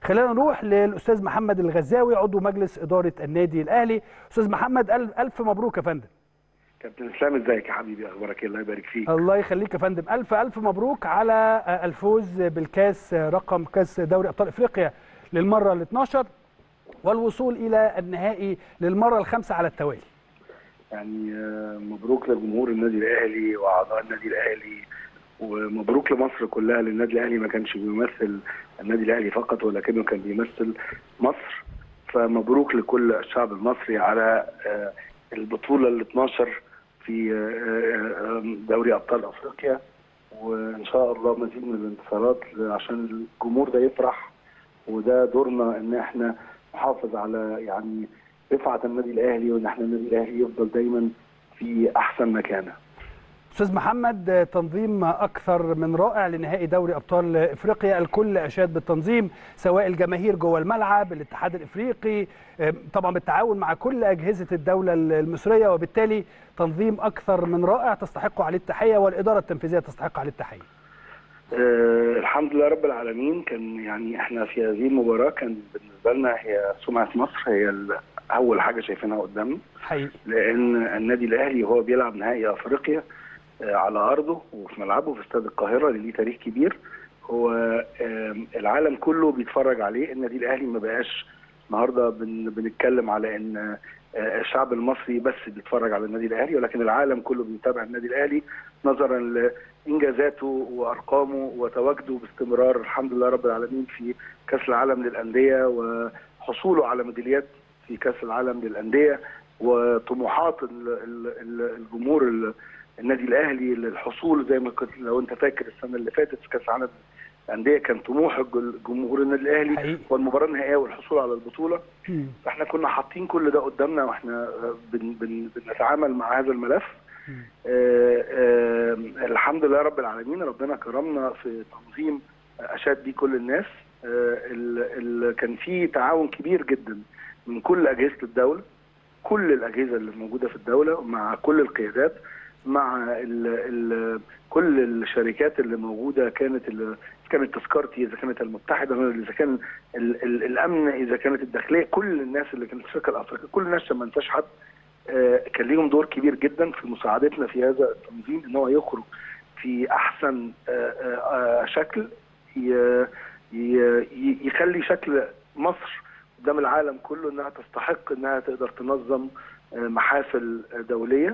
خلينا نروح للاستاذ محمد الغزاوي عضو مجلس اداره النادي الاهلي استاذ محمد الف الف مبروك يا فندم كابتن اسلام ازيك يا حبيبي اخبارك ايه الله يبارك فيك الله يخليك يا فندم الف الف مبروك على الفوز بالكاس رقم كاس دوري ابطال افريقيا للمره ال 12 والوصول الى النهائي للمره الخامسه على التوالي يعني آه، مبروك لجمهور النادي الاهلي واعضاء النادي الاهلي ومبروك لمصر كلها لان النادي الاهلي ما كانش بيمثل النادي الاهلي فقط ولكنه كان بيمثل مصر فمبروك لكل الشعب المصري على آه، البطوله ال 12 في آه، آه، دوري ابطال افريقيا وان شاء الله مزيد من الانتصارات عشان الجمهور ده يفرح وده دورنا ان احنا نحافظ على يعني رفعه النادي الاهلي وان احنا النادي الاهلي يفضل دايما في احسن مكانه. استاذ محمد تنظيم اكثر من رائع لنهائي دوري ابطال افريقيا الكل اشاد بالتنظيم سواء الجماهير جوه الملعب الاتحاد الافريقي طبعا بالتعاون مع كل اجهزه الدوله المصريه وبالتالي تنظيم اكثر من رائع تستحق عليه التحيه والاداره التنفيذيه تستحق عليه التحيه أه الحمد لله رب العالمين كان يعني احنا في هذه المباراه كان بالنسبه لنا هي سمعه مصر هي ال- اول حاجه شايفينها قدامنا حقيقي لان النادي الاهلي وهو بيلعب نهائي افريقيا آه، على ارضه وفي ملعبه في استاد القاهره اللي ليه تاريخ كبير هو آم، العالم كله بيتفرج عليه النادي الاهلي ما بقاش النهارده بن بنتكلم على ان آه، الشعب المصري بس بيتفرج على النادي الاهلي ولكن العالم كله بيتابع النادي الاهلي نظرا لانجازاته وارقامه وتواجده باستمرار الحمد لله رب العالمين في كاس العالم للانديه وحصوله على ميداليات في كاس العالم للانديه وطموحات ال- ال- ال- الجمهور ال- النادي الاهلي للحصول زي ما كنت لو انت فاكر السنه اللي فاتت في كاس العالم للانديه كان طموح الج- جمهور النادي الاهلي حقيقي. والمباراه النهائيه والحصول على البطوله مم. فاحنا كنا حاطين كل ده قدامنا واحنا آه، بن بن بنتعامل مع هذا الملف مم. آه، آه، الحمد لله رب العالمين ربنا كرمنا في تنظيم اشاد بيه كل الناس آه، ال- ال- كان في تعاون كبير جدا من كل اجهزه الدوله كل الاجهزه اللي موجوده في الدوله مع كل القيادات مع ال ال كل الشركات اللي موجوده كانت ال- اذا كانت تذكرتي اذا كانت المتحده اذا كان ال ال الامن اذا كانت الداخليه كل الناس اللي كانت في الشركه الافريقيه كل الناس عشان ما انساش حد آه، كان ليهم دور كبير جدا في مساعدتنا في هذا التنظيم ان هو يخرج في احسن آه، آه، آه، شكل ي- ي- ي- يخلي شكل مصر قدام العالم كله انها تستحق انها تقدر تنظم آه، محافل آه، دوليه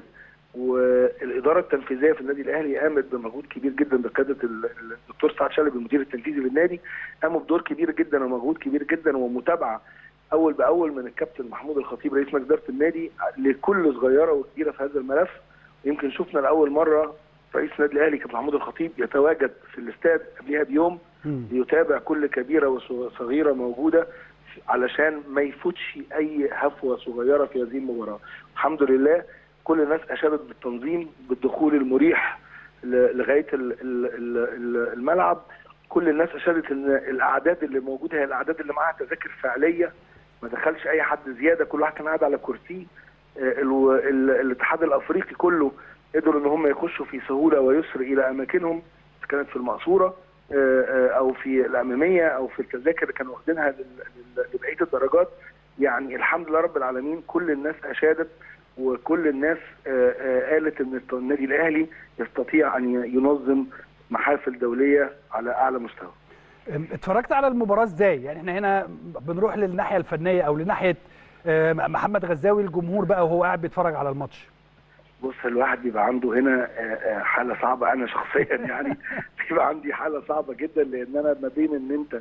والاداره التنفيذيه في النادي الاهلي قامت بمجهود كبير جدا بقياده ال- ال- الدكتور سعد شلبي المدير التنفيذي للنادي قاموا بدور كبير جدا ومجهود كبير جدا ومتابعه اول باول من الكابتن محمود الخطيب رئيس مجلس اداره النادي لكل صغيره وكبيره في هذا الملف يمكن شفنا لاول مره رئيس النادي الاهلي كابتن محمود الخطيب يتواجد في الاستاد قبلها بيوم مم. ليتابع كل كبيره وصغيره موجوده علشان ما يفوتش اي هفوه صغيره في هذه المباراه الحمد لله كل الناس اشادت بالتنظيم بالدخول المريح ل- لغايه ال- ال- ال- ال- الملعب كل الناس اشادت ان الاعداد اللي موجوده هي الاعداد اللي معاها تذاكر فعليه ما دخلش اي حد زياده كل واحد كان قاعد على كرسيه آه، ال- ال- الاتحاد الافريقي كله قدروا ان هم يخشوا في سهوله ويسر الى اماكنهم إذا كانت في المقصوره آه، آه، او في الاماميه او في التذاكر اللي كانوا واخدينها لل- لل- لبقيه الدرجات يعني الحمد لله رب العالمين كل الناس اشادت وكل الناس آه، آه، قالت ان الت- النادي الاهلي يستطيع ان ي- ينظم محافل دوليه على اعلى مستوى. اتفرجت على المباراه ازاي يعني احنا هنا بنروح للناحيه الفنيه او لناحيه آه، محمد غزاوي الجمهور بقى وهو قاعد بيتفرج على الماتش بص الواحد بيبقى عنده هنا آه، آه، حاله صعبه انا شخصيا يعني بيبقى عندي حاله صعبه جدا لان انا ما بين ان انت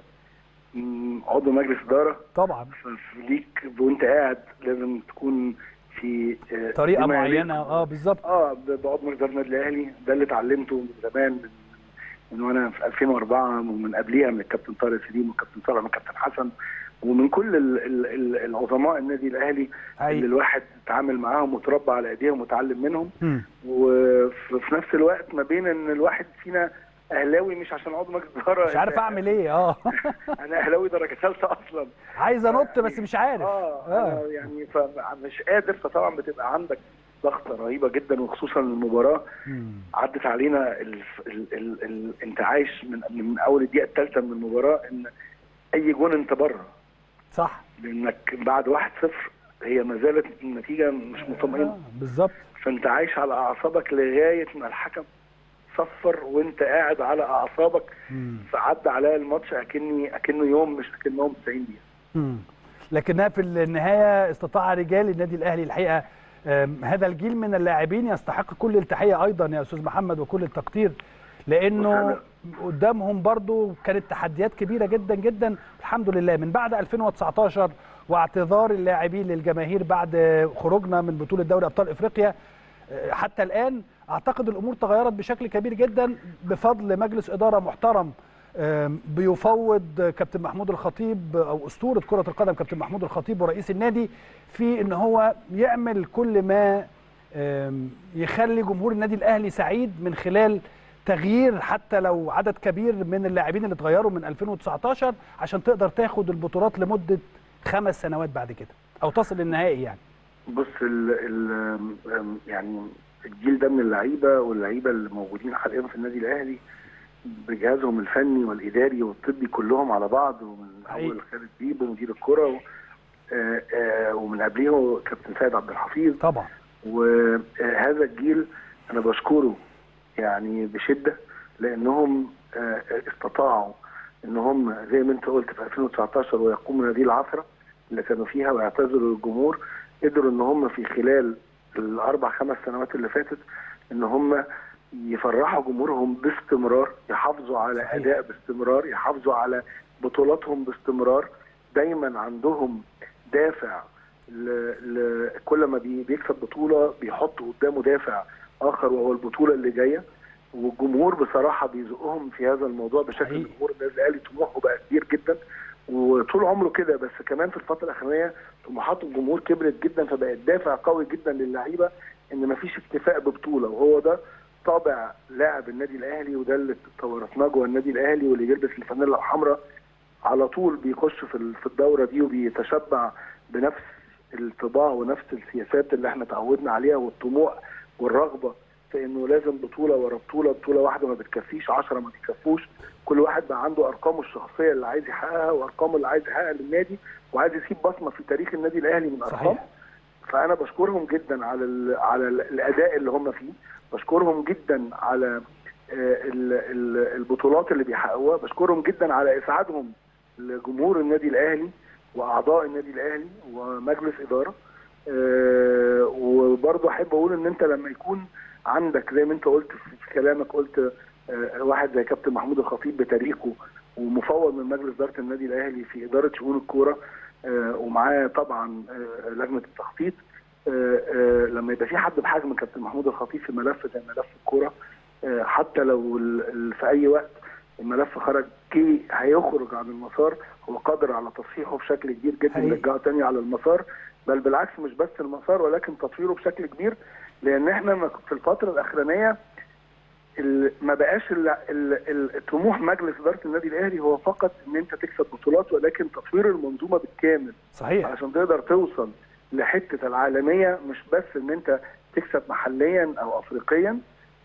مم، عضو مجلس اداره طبعا ليك وانت قاعد لازم تكون في آه، طريقه بما يليق. معينه اه بالظبط اه ب- بعضو مجلس اداره النادي الاهلي ده اللي اتعلمته من زمان من من وانا في 2004 ومن قبليها من الكابتن طارق سليم والكابتن طارق والكابتن حسن ومن كل ال- ال- ال- العظماء النادي الاهلي حقيقي. اللي الواحد اتعامل معاهم وتربى على ايديهم وتعلم منهم مم. وفي نفس الوقت ما بين ان الواحد فينا اهلاوي مش عشان عضو مجلس اداره مش عارف اعمل ايه اه انا اهلاوي درجه ثالثه اصلا عايز انط بس مش عارف اه انا يعني فمش قادر فطبعا بتبقى عندك ضغطه رهيبه جدا وخصوصا المباراه مم. عدت علينا ال ال ال ال انت عايش من من اول الدقيقه الثالثه من المباراه ان اي جون انت بره صح لانك بعد 1-0 هي ما زالت النتيجه مش مطمئنه آه بالظبط فانت عايش على اعصابك لغايه ما الحكم صفر وانت قاعد على اعصابك مم. فعدى عليا الماتش اكني اكنه يوم مش اكنهم 90 دقيقه مم. لكنها في النهايه استطاع رجال النادي الاهلي الحقيقه آم، هذا الجيل من اللاعبين يستحق كل التحيه ايضا يا استاذ محمد وكل التقدير لانه قدامهم برضو كانت تحديات كبيره جدا جدا الحمد لله من بعد 2019 واعتذار اللاعبين للجماهير بعد خروجنا من بطوله دوري ابطال افريقيا آه، حتى الان اعتقد الامور تغيرت بشكل كبير جدا بفضل مجلس اداره محترم آم، بيفوض كابتن محمود الخطيب او اسطوره كره القدم كابتن محمود الخطيب ورئيس النادي في ان هو يعمل كل ما آم، يخلي جمهور النادي الاهلي سعيد من خلال تغيير حتى لو عدد كبير من اللاعبين اللي اتغيروا من 2019 عشان تقدر تاخد البطولات لمده خمس سنوات بعد كده او تصل للنهائي يعني بص ال ال يعني الجيل ده من اللعيبه واللعيبه اللي موجودين حاليا في النادي الاهلي بجهازهم الفني والاداري والطبي كلهم على بعض ومن حقيقي. اول خالد بيبو مدير الكره و- آه، آه، ومن قبليه كابتن سيد عبد الحفيظ طبعا وهذا الجيل انا بشكره يعني بشده لانهم آه، استطاعوا ان هم زي ما انت قلت في 2019 ويقوموا هذه العثره اللي كانوا فيها ويعتذروا للجمهور قدروا ان هم في خلال الاربع خمس سنوات اللي فاتت ان هم يفرحوا جمهورهم باستمرار يحافظوا على صحيح. اداء باستمرار يحافظوا على بطولاتهم باستمرار دايما عندهم دافع ل... ل... كل ما بي... بيكسب بطوله بيحط قدامه دافع اخر وهو البطوله اللي جايه والجمهور بصراحه بيزقهم في هذا الموضوع بشكل حقيقي. جمهور النادي الاهلي طموحه بقى كبير جدا وطول عمره كده بس كمان في الفتره الاخرانيه طموحات الجمهور كبرت جدا فبقت دافع قوي جدا للعيبه ان مفيش اكتفاء ببطوله وهو ده طابع لاعب النادي الاهلي وده اللي تورثناه جوه النادي الاهلي واللي يلبس الفانيلا الحمراء على طول بيخش في ال- في الدوره دي وبيتشبع بنفس الطباع ونفس السياسات اللي احنا تعودنا عليها والطموح والرغبه في انه لازم بطوله ورا بطوله بطوله واحده ما بتكفيش 10 ما بتكفوش كل واحد بقى عنده ارقامه الشخصيه اللي عايز يحققها وارقامه اللي عايز يحققها للنادي وعايز يسيب بصمه في تاريخ النادي الاهلي من ارقام صحيح فانا بشكرهم جدا على ال على ال الاداء اللي هم فيه بشكرهم جدا على آه، ال- ال- البطولات اللي بيحققوها بشكرهم جدا على اسعادهم لجمهور النادي الاهلي واعضاء النادي الاهلي ومجلس اداره آه، وبرضه احب اقول ان انت لما يكون عندك زي ما انت قلت في في كلامك قلت آه، واحد زي كابتن محمود الخطيب بتاريخه ومفوض من مجلس اداره النادي الاهلي في اداره شؤون الكوره آه، ومعاه طبعا آه، لجنه التخطيط آه، آه، لما يبقى في حد بحجم كابتن محمود الخطيب في ملف زي ملف الكوره آه، حتى لو ال- ال- في اي وقت الملف خرج كي هيخرج عن المسار هو قادر على تصحيحه بشكل كبير جدا حقيقي. يرجعه تاني على المسار بل بالعكس مش بس المسار ولكن تطويره بشكل كبير لان احنا ما- في الفتره الاخرانيه ال- ما بقاش ال- ال- ال- طموح مجلس اداره النادي الاهلي هو فقط ان انت تكسب بطولات ولكن تطوير المنظومه بالكامل صحيح علشان تقدر توصل لحته العالميه مش بس ان انت تكسب محليا او افريقيا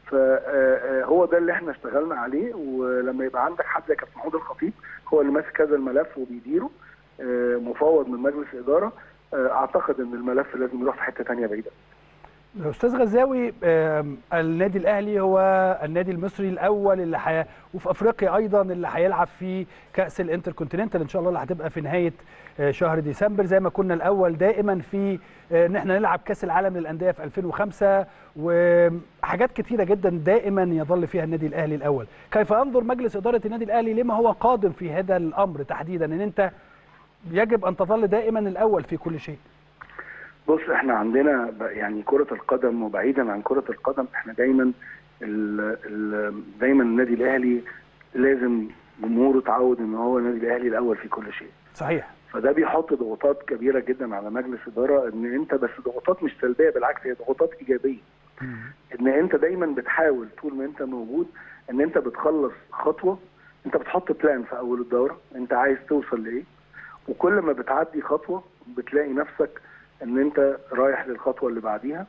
فهو ده اللي احنا اشتغلنا عليه ولما يبقى عندك حد زي كابتن محمود الخطيب هو اللي ماسك هذا الملف وبيديره آه، مفوض من مجلس اداره آه، اعتقد ان الملف لازم يروح في حته ثانيه بعيده استاذ غزاوي آم، النادي الاهلي هو النادي المصري الاول اللي حي... وفي افريقيا ايضا اللي هيلعب في كاس الانتركونتيننتال ان شاء الله اللي هتبقى في نهايه آه، شهر ديسمبر زي ما كنا الاول دائما في آه، ان احنا نلعب كاس العالم للانديه في 2005 وحاجات كتيره جدا دائما يظل فيها النادي الاهلي الاول كيف ينظر مجلس اداره النادي الاهلي لما هو قادم في هذا الامر تحديدا ان انت يجب ان تظل دائما الاول في كل شيء بص احنا عندنا ب- يعني كرة القدم وبعيدا عن كرة القدم احنا دايما ال ال دايما النادي الاهلي لازم جمهوره يتعود ان هو النادي الاهلي الاول في كل شيء صحيح فده بيحط ضغوطات كبيرة جدا على مجلس ادارة ان انت بس ضغوطات مش سلبية بالعكس هي ضغوطات ايجابية ان انت دايما بتحاول طول ما انت موجود ان انت بتخلص خطوه انت بتحط بلان في اول الدوره انت عايز توصل لايه وكل ما بتعدي خطوه بتلاقي نفسك ان انت رايح للخطوه اللي بعديها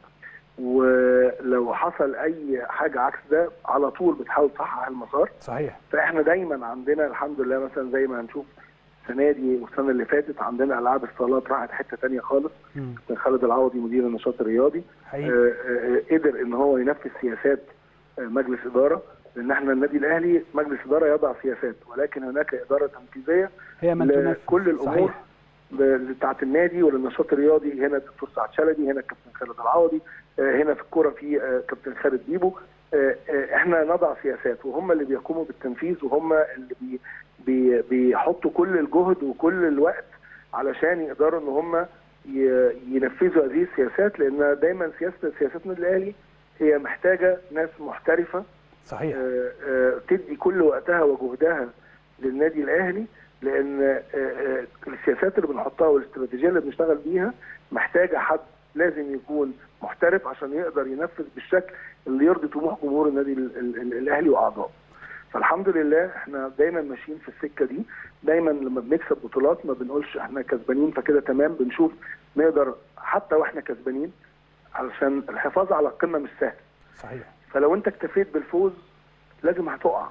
ولو حصل اي حاجه عكس ده على طول بتحاول تصحح المسار صحيح فاحنا دايما عندنا الحمد لله مثلا زي ما هنشوف السنه دي والسنه اللي فاتت عندنا العاب الصالات راحت حته ثانيه خالص مم. كان خالد العوضي مدير النشاط الرياضي حقيقي آه، آه، قدر ان هو ينفذ سياسات آه، مجلس اداره لان احنا النادي الاهلي مجلس اداره يضع سياسات ولكن هناك اداره تنفيذيه هي من تنفذ لكل الامور صحيح. ب- بتاعت النادي وللنشاط الرياضي هنا الدكتور سعد شلبي هنا الكابتن خالد العوضي آه، هنا في الكوره في آه، كابتن خالد بيبو آه، آه، احنا نضع سياسات وهم اللي بيقوموا بالتنفيذ وهم اللي بي بي بيحطوا كل الجهد وكل الوقت علشان يقدروا ان هم ي- ينفذوا هذه السياسات لان دايما سياسه سياسات النادي الاهلي هي محتاجه ناس محترفه صحيح آه، آه، تدي كل وقتها وجهدها للنادي الاهلي لان آه، آه، السياسات اللي بنحطها والاستراتيجيه اللي بنشتغل بيها محتاجه حد لازم يكون محترف عشان يقدر ينفذ بالشكل اللي يرضي طموح جمهور النادي ال- ال- الاهلي واعضائه. فالحمد لله احنا دايما ماشيين في السكه دي دايما لما بنكسب بطولات ما بنقولش احنا كسبانين فكده تمام بنشوف نقدر حتى واحنا كسبانين علشان الحفاظ على القمه مش سهل صحيح فلو انت اكتفيت بالفوز لازم هتقع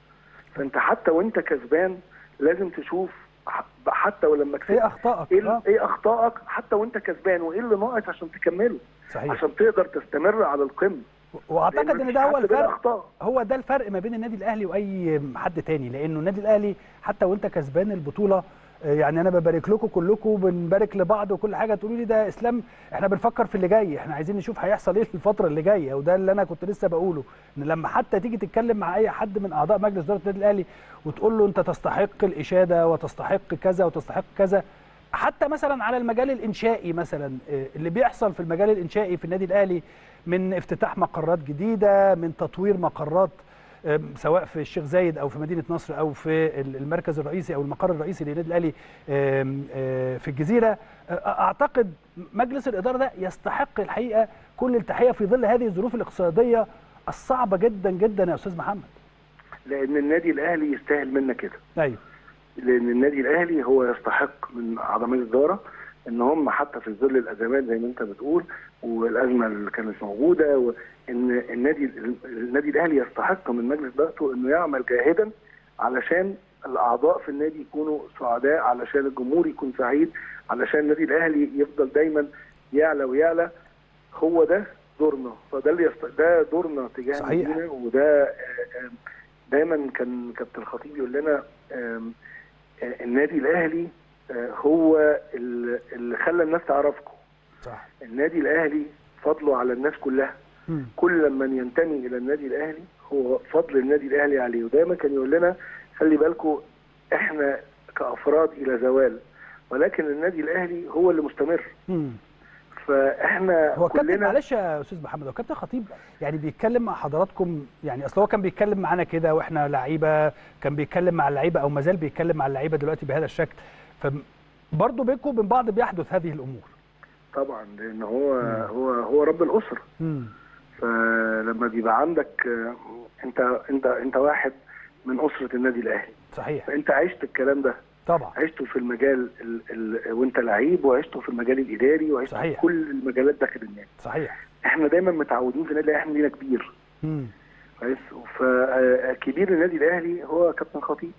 فانت حتى وانت كسبان لازم تشوف ح- حتى ولما كسبت ايه اخطائك ايه, آه. ايه اخطائك حتى وانت كسبان وايه اللي ناقص عشان تكمله صحيح عشان تقدر تستمر على القمه واعتقد لأن ان مفيش ده هو حد بلا الفرق اخطاء هو ده الفرق ما بين النادي الاهلي واي حد تاني لانه النادي الاهلي حتى وانت كسبان البطوله آه، يعني انا ببارك لكم كلكم بنبارك لبعض وكل حاجه تقولوا لي ده اسلام احنا بنفكر في اللي جاي احنا عايزين نشوف هيحصل ايه في الفتره اللي جايه وده اللي انا كنت لسه بقوله ان لما حتى تيجي تتكلم مع اي حد من اعضاء مجلس اداره النادي الاهلي وتقول له انت تستحق الاشاده وتستحق كذا وتستحق كذا حتى مثلا على المجال الانشائي مثلا آه، اللي بيحصل في المجال الانشائي في النادي الاهلي من افتتاح مقرات جديده من تطوير مقرات آم، سواء في الشيخ زايد او في مدينه نصر او في ال- المركز الرئيسي او المقر الرئيسي للنادي الاهلي آم، آه، في الجزيره آه، اعتقد مجلس الاداره ده يستحق الحقيقه كل التحيه في ظل هذه الظروف الاقتصاديه الصعبه جدا جدا يا استاذ محمد لان النادي الاهلي يستاهل منا كده ايوه لان النادي الاهلي هو يستحق من اعضاء مجلس الاداره ان هم حتى في ظل الازمات زي ما انت بتقول والازمه اللي كانت موجوده وان النادي النادي الاهلي يستحق من مجلس ادارته انه يعمل جاهدا علشان الاعضاء في النادي يكونوا سعداء علشان الجمهور يكون سعيد علشان النادي الاهلي يفضل دايما يعلى ويعلى هو ده دورنا فده اللي يست... ده دورنا تجاه صحيح. نادينا وده آه، آه، دايما كان كابتن الخطيب يقول لنا آم، آه، النادي الاهلي آه، هو ال- اللي خلى الناس تعرفكم صح النادي الاهلي فضله على الناس كلها مم. كل من ينتمي الى النادي الاهلي هو فضل النادي الاهلي عليه ودايما كان يقول لنا خلي بالكم احنا كافراد الى زوال ولكن النادي الاهلي هو اللي مستمر مم. فاحنا هو كابتن كلنا معلش يا استاذ محمد هو كابتن خطيب يعني بيتكلم مع حضراتكم يعني اصل هو كان بيتكلم معانا كده واحنا لعيبه كان بيتكلم مع اللعيبه او ما زال بيتكلم مع اللعيبه دلوقتي بهذا الشكل فبرضه بينكم وبين بعض بيحدث هذه الامور طبعا لان هو هو هو رب الاسره امم فلما بيبقى عندك آه، انت انت انت واحد من اسره النادي الاهلي صحيح فانت عشت الكلام ده طبعا عشته في المجال ال ال وانت لعيب وعشته في المجال الاداري وعشته في صحيح. كل المجالات داخل النادي صحيح احنا دايما متعودين في النادي الاهلي احنا لينا كبير امم كويس فكبير النادي الاهلي هو كابتن خطيب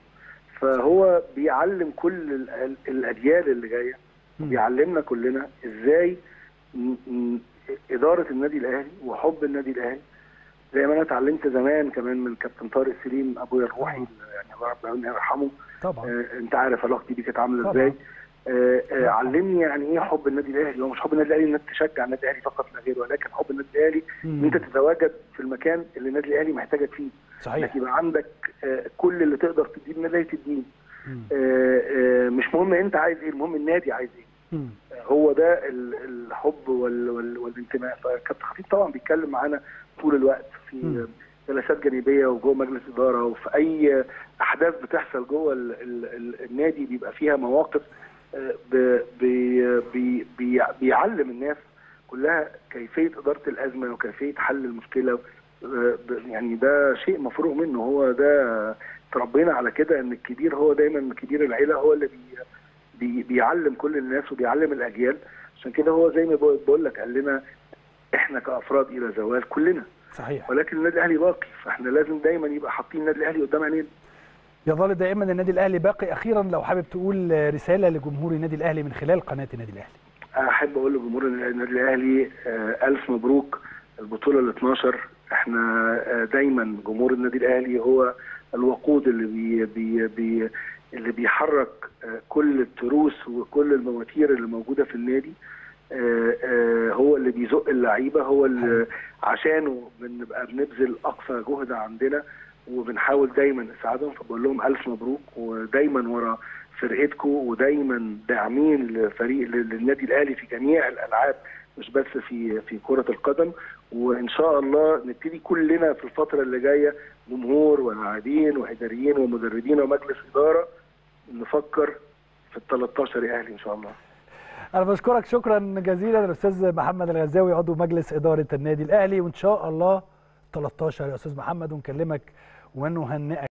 فهو بيعلم كل ال- ال- الاجيال اللي جايه بيعلمنا كلنا ازاي ن- ن- اداره النادي الاهلي وحب النادي الاهلي زي ما انا اتعلمت زمان كمان من كابتن طارق سليم ابويا الروحي يعني ربنا يرحمه طبعا آه، انت عارف علاقتي بيه كانت عامله طبعا. ازاي آه، آه، طبعا. علمني يعني ايه حب النادي الاهلي هو مش حب النادي الاهلي انك تشجع النادي الاهلي فقط لا غير ولكن حب النادي الاهلي ان مم. انت تتواجد في المكان اللي النادي الاهلي محتاجك فيه انك صحيح يبقى عندك آه، كل اللي تقدر تديه النادي الاهلي تديه مم. آه، آه، مش مهم انت عايز ايه المهم النادي عايز ايه مم. آه، هو ده ال- الحب وال- وال- والانتماء فكابتن خطيب طبعا بيتكلم معانا طول الوقت في مم. جلسات جانبيه وجوه مجلس اداره وفي اي احداث بتحصل جوه ال ال ال النادي بيبقى فيها مواقف آه، ب- بي بي بي بيعلم الناس كلها كيفيه اداره الازمه وكيفيه حل المشكله آه، ب- يعني ده شيء مفروغ منه هو ده تربينا على كده ان الكبير هو دايما كبير العيله هو اللي بي بي بيعلم كل الناس وبيعلم الاجيال عشان كده هو زي ما بقول بقول لك قال لنا احنا كافراد الى زوال كلنا صحيح ولكن النادي الاهلي باقي فاحنا لازم دايما يبقى حاطين النادي الاهلي قدام عينينا يظل دائما النادي الاهلي باقي اخيرا لو حابب تقول رساله لجمهور النادي الاهلي من خلال قناه النادي الاهلي احب اقول لجمهور النادي الاهلي آه، الف مبروك البطوله ال 12 احنا آه، دايما جمهور النادي الاهلي هو الوقود اللي بي بي بي اللي بيحرك آه، كل التروس وكل المواتير اللي موجوده في النادي آه، آه، هو اللي بيزق اللعيبه هو اللي عشانه بنبقى بنبذل اقصى جهد عندنا وبنحاول دايما نساعدهم فبقول لهم الف مبروك ودايما ورا فرقتكم ودايما داعمين لفريق للنادي الاهلي في جميع الالعاب مش بس في في كره القدم وان شاء الله نبتدي كلنا في الفتره اللي جايه جمهور ولاعبين واداريين ومدربين ومجلس اداره نفكر في ال 13 يا اهلي ان شاء الله انا بشكرك شكرا جزيلا الاستاذ محمد الغزاوي عضو مجلس اداره النادي الاهلي وان شاء الله 13 يا استاذ محمد ونكلمك ونهنئك